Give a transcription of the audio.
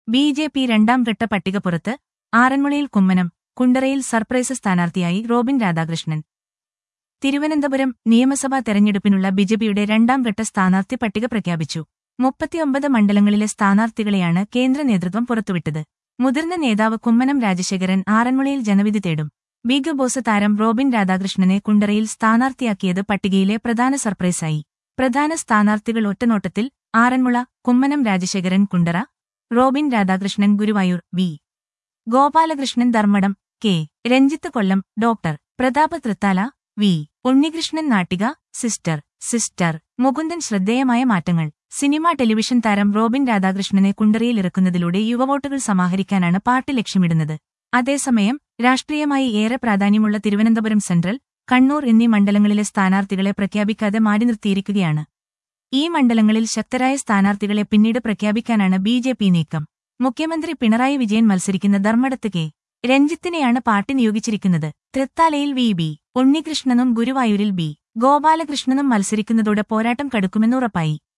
B J P രണ്ടാം ഘട്ട പട്ടിക പുറത്ത് ആറന്മുളയിൽ കുമ്മനം കുണ്ടറയിൽ സർപ്രൈസ് സ്ഥാനാർത്ഥിയായി റോബിൻ രാധാകൃഷ്ണൻ തിരുവനന്തപുരം നിയമസഭാ തെരഞ്ഞെടുപ്പിനുള്ള ബിജെപിയുടെ രണ്ടാം ഘട്ട സ്ഥാനാർത്ഥി പട്ടിക പ്രഖ്യാപിച്ചു മുപ്പത്തിയൊമ്പത് മണ്ഡലങ്ങളിലെ സ്ഥാനാർത്ഥികളെയാണ് കേന്ദ്ര നേതൃത്വം പുറത്തുവിട്ടത് മുതിർന്ന നേതാവ് കുമ്മനം രാജശേഖരൻ ആറന്മുളയിൽ ജനവിധി തേടും ബിഗ് ബോസ് താരം റോബിൻ രാധാകൃഷ്ണനെ കുണ്ടറയിൽ സ്ഥാനാർത്ഥിയാക്കിയത് പട്ടികയിലെ പ്രധാന സർപ്രൈസായി പ്രധാന സ്ഥാനാർത്ഥികൾ ഒറ്റനോട്ടത്തിൽ Aranmula Kummanam Rajasekharan Kundara Robin Radhakrishnan Guruvayur V Gopalakrishnan Dharmadam K Ranjith Kollam doctor Prathapa Thrithala V Unnikrishnan Nattika sister sister Mukundan ശ്രദ്ധേയമായ മാറ്റങ്ങൾ സിനിമ ടെലിവിഷൻ താരം റോബിൻ രാധാകൃഷ്ണനെ കുണ്ടറയിൽ ഇറക്കുന്നതിലൂടെ യുവവോട്ടുകൾ സമാഹരിക്കാനാണ് പാർട്ടി ലക്ഷ്യമിടുന്നത് അതേസമയം രാഷ്ട്രീയമായി ഏറെ പ്രാധാന്യമുള്ള തിരുവനന്തപുരം സെൻട്രൽ കണ്ണൂർ എന്നീ മണ്ഡലങ്ങളിലെ സ്ഥാനാർത്ഥികളെ പ്രഖ്യാപിക്കാതെ മാറ്റി നിർത്തിയിരിക്കുകയാണ് ഈ മണ്ഡലങ്ങളിൽ ശക്തരായ സ്ഥാനാർത്ഥികളെ പിന്നീട് പ്രഖ്യാപിക്കാനാണ് ബി ജെ പി നീക്കം മുഖ്യമന്ത്രി പിണറായി വിജയൻ മത്സരിക്കുന്ന ധർമ്മടത്ത് കെ രഞ്ജിത്തിനെയാണ് പാർട്ടി നിയോഗിച്ചിരിക്കുന്നത് തൃത്താലയിൽ വി ബി ഉണ്ണികൃഷ്ണനും ഗുരുവായൂരിൽ ബി ഗോപാലകൃഷ്ണനും മത്സരിക്കുന്നതോടെ പോരാട്ടം കടുക്കുമെന്നുറപ്പായി